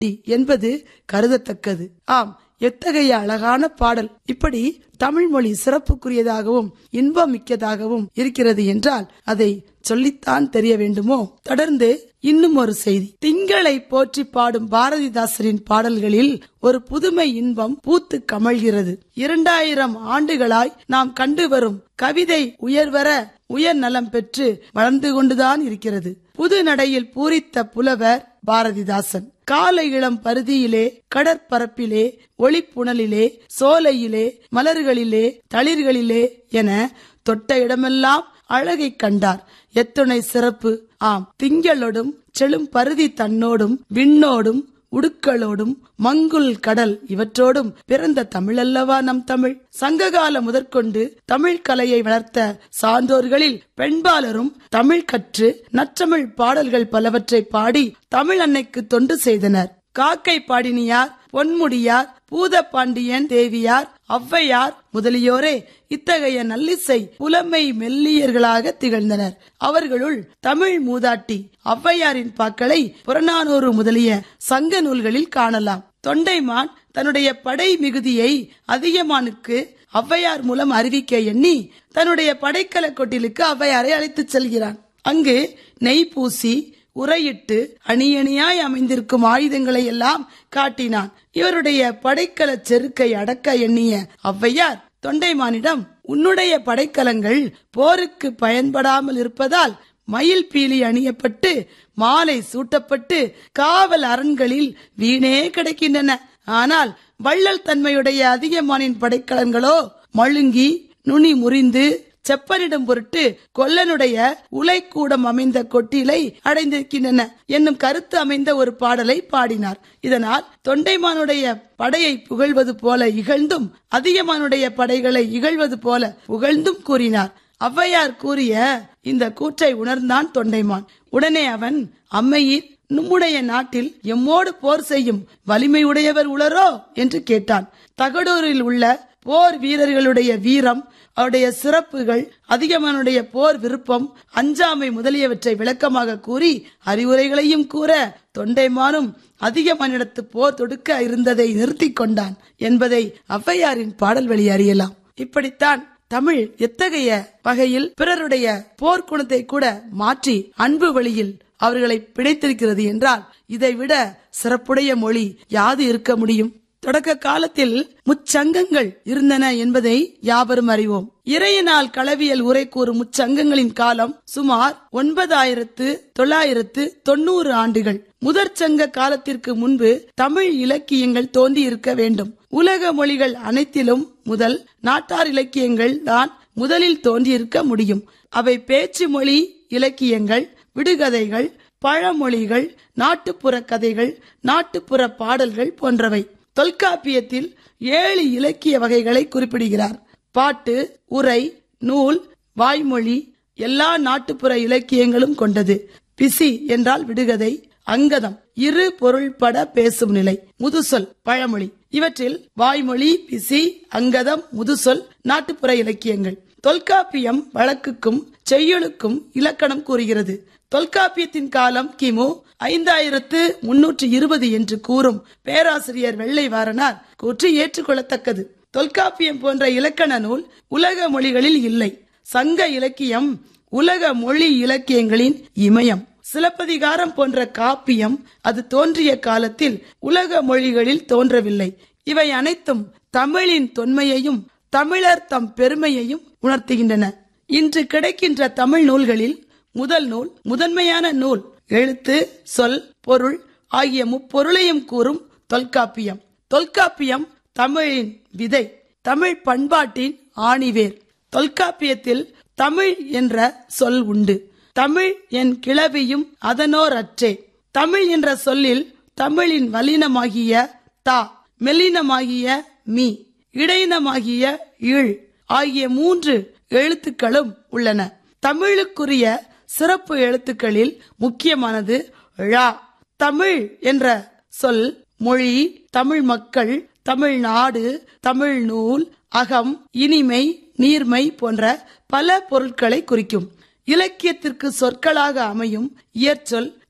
என்பது கருதத்தக்கது ஆம் எத்தகைய அழகான பாடல் இப்படி தமிழ் மொழி சிறப்புக்குரியதாகவும் இன்பம் மிக்கதாகவும் இருக்கிறது என்றால் அதை சொல்லித்தான் தெரிய வேண்டுமோ தொடர்ந்து இன்னும் ஒரு செய்தி திங்களை போற்றி பாடும் பாரதிதாசரின் பாடல்களில் ஒரு புதுமை இன்பம் பூத்து கமழ்கிறது இரண்டாயிரம் ஆண்டுகளாய் நாம் கண்டு வரும் கவிதை உயர்வர உயர் நலம் பெற்று வளர்ந்து கொண்டுதான் இருக்கிறது புது நடையில் பூரித்த புலவர் பாரதிதாசன் காலை இளம் பருதியிலே கடற்பரப்பிலே ஒளிப்புணலிலே சோலையிலே மலர்களிலே தளிர்களிலே என தொட்ட இடமெல்லாம் அழகை கண்டார் எத்துணை சிறப்பு ஆம் திங்களோடும் செழும் பருதி தன்னோடும் விண்ணோடும் உடுக்களோடும் மங்குல் கடல் இவற்றோடும் பிறந்த தமிழல்லவா நம் தமிழ் சங்ககால முதற்கொண்டு தமிழ் கலையை வளர்த்த சான்றோர்களில் பெண்பாலரும் தமிழ் கற்று நற்றமிழ் பாடல்கள் பலவற்றை பாடி தமிழ் அன்னைக்கு தொண்டு செய்தனர் காக்கை பாடினியார் பொன்முடியார் பூதப்பாண்டியன் தேவியார் ஔவையார் முதலியோரே இத்தகைய நல்லிசை புலமை மெல்லியர்களாக திகழ்ந்தனர் அவர்களுள் தமிழ் மூதாட்டி ஔவையாரின் பாக்களை புறநானூறு முதலிய சங்க நூல்களில் காணலாம் தொண்டைமான் தன்னுடைய படை மிகுதியை அதிகமானுக்கு ஔவையார் மூலம் அறிவிக்க எண்ணி தன்னுடைய படைக்கல கொட்டிலுக்கு ஔவையாரை அழைத்துச் செல்கிறான் அங்கு நெய் பூசி உரையிட்டு அணியணியாய் அமைந்திருக்கும் ஆயுதங்களை எல்லாம் காட்டினான் இவருடைய படைக்கல செருக்கை அடக்க எண்ணிய ஔவையார் தொண்டைமானிடம் உன்னுடைய படைக்கலங்கள் போருக்கு பயன்படாமல் இருப்பதால் மயில் பீலி அணியப்பட்டு மாலை சூட்டப்பட்டு காவல் அரண்களில் வீணே கிடைக்கின்றன ஆனால் வள்ளல் தன்மையுடைய அதிகமானின் படைக்கலன்களோ மழுங்கி நுனி முறிந்து செப்பனிடும் பொருட்டு கொல்லனுடைய உலைக்கூடம் அமைந்த கொட்டிலை அடைந்திருக்கின்றன என்னும் கருத்து அமைந்த ஒரு பாடலை பாடினார் இதனால் தொண்டைமானுடைய படையை புகழ்வது போல இகழ்ந்தும் அதிகமானுடைய படைகளை இகழ்வது போல புகழ்ந்தும் கூறினார் ஔவையார் கூறிய இந்த கூற்றை உணர்ந்தான் தொண்டைமான் உடனே அவன் அம்மையீர் நம்முடைய நாட்டில் எம்மோடு போர் செய்யும் வலிமை உடையவர் உளரோ என்று கேட்டான் தகடூரில் உள்ள போர் வீரர்களுடைய வீரம் அவருடைய சிறப்புகள் அதிகமானுடைய போர் விருப்பம் அஞ்சாமை முதலியவற்றை விளக்கமாக கூறி அறிவுரைகளையும் கூற தொண்டைமானும் அதிகமானிடத்து போர் தொடுக்க இருந்ததை நிறுத்தி கொண்டான் என்பதை ஔவையாரின் பாடல் வழி அறியலாம் இப்படித்தான் தமிழ் எத்தகைய வகையில் பிறருடைய போர்க்குணத்தை கூட மாற்றி அன்பு வழியில் அவர்களை பிணைத்திருக்கிறது என்றால் இதைவிட சிறப்புடைய மொழி யாது இருக்க முடியும் தொடக்க காலத்தில் முச்சங்கங்கள் இருந்தன என்பதை யாவரும் அறிவோம் இறையனால் களவியல் உரை கூறும் முச்சங்கங்களின் காலம் சுமார் ஒன்பதாயிரத்து தொள்ளாயிரத்து தொண்ணூறு ஆண்டுகள் முதற் சங்க காலத்திற்கு முன்பு தமிழ் இலக்கியங்கள் தோன்றி இருக்க வேண்டும் உலக மொழிகள் அனைத்திலும் முதல் நாட்டார் இலக்கியங்கள் தான் முதலில் தோன்றியிருக்க முடியும் அவை பேச்சு மொழி இலக்கியங்கள் விடுகதைகள் பழமொழிகள் நாட்டுப்புற கதைகள் நாட்டுப்புற பாடல்கள் போன்றவை தொல்காப்பியத்தில் ஏழு இலக்கிய வகைகளை குறிப்பிடுகிறார் பாட்டு உரை நூல் வாய்மொழி எல்லா நாட்டுப்புற இலக்கியங்களும் கொண்டது பிசி என்றால் விடுகதை அங்கதம் இரு பொருள்பட பேசும் நிலை முதுசொல் பழமொழி இவற்றில் வாய்மொழி பிசி அங்கதம் முதுசொல் நாட்டுப்புற இலக்கியங்கள் தொல்காப்பியம் வழக்குக்கும் செய்யுளுக்கும் இலக்கணம் கூறுகிறது தொல்காப்பியத்தின் காலம் கிமு ஐந்தாயிரத்து முன்னூற்று இருபது என்று கூறும் பேராசிரியர் வெள்ளை வாரனார் கூற்று ஏற்றுக்கொள்ளத்தக்கது தொல்காப்பியம் போன்ற இலக்கண நூல் உலக மொழிகளில் இல்லை சங்க இலக்கியம் உலக மொழி இலக்கியங்களின் இமயம் சிலப்பதிகாரம் போன்ற காப்பியம் அது தோன்றிய காலத்தில் உலக மொழிகளில் தோன்றவில்லை இவை அனைத்தும் தமிழின் தொன்மையையும் தமிழர் தம் பெருமையையும் உணர்த்துகின்றன இன்று கிடைக்கின்ற தமிழ் நூல்களில் முதல் நூல் முதன்மையான நூல் எழுத்து சொல் பொருள் ஆகிய முப்பொருளையும் கூறும் தொல்காப்பியம் தொல்காப்பியம் தமிழின் விதை தமிழ் பண்பாட்டின் ஆணிவேர் தொல்காப்பியத்தில் தமிழ் என்ற சொல் உண்டு தமிழ் என் கிளவியும் அதனோர் அற்றே தமிழ் என்ற சொல்லில் தமிழின் வல்லினமாகிய தா மெல்லினமாகிய மீ இடையினமாகிய இழ் ஆகிய மூன்று எழுத்துக்களும் உள்ளன தமிழுக்குரிய சிறப்பு எழுத்துக்களில் முக்கியமானது ழா தமிழ் என்ற சொல் மொழி தமிழ் மக்கள் தமிழ்நாடு தமிழ் நூல் அகம் இனிமை நீர்மை போன்ற பல பொருட்களை குறிக்கும் இலக்கியத்திற்கு சொற்களாக அமையும் இயற்சொல்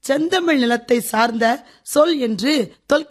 செந்தமிழ் நிலத்தை சார்ந்த சொல் என்று தொல்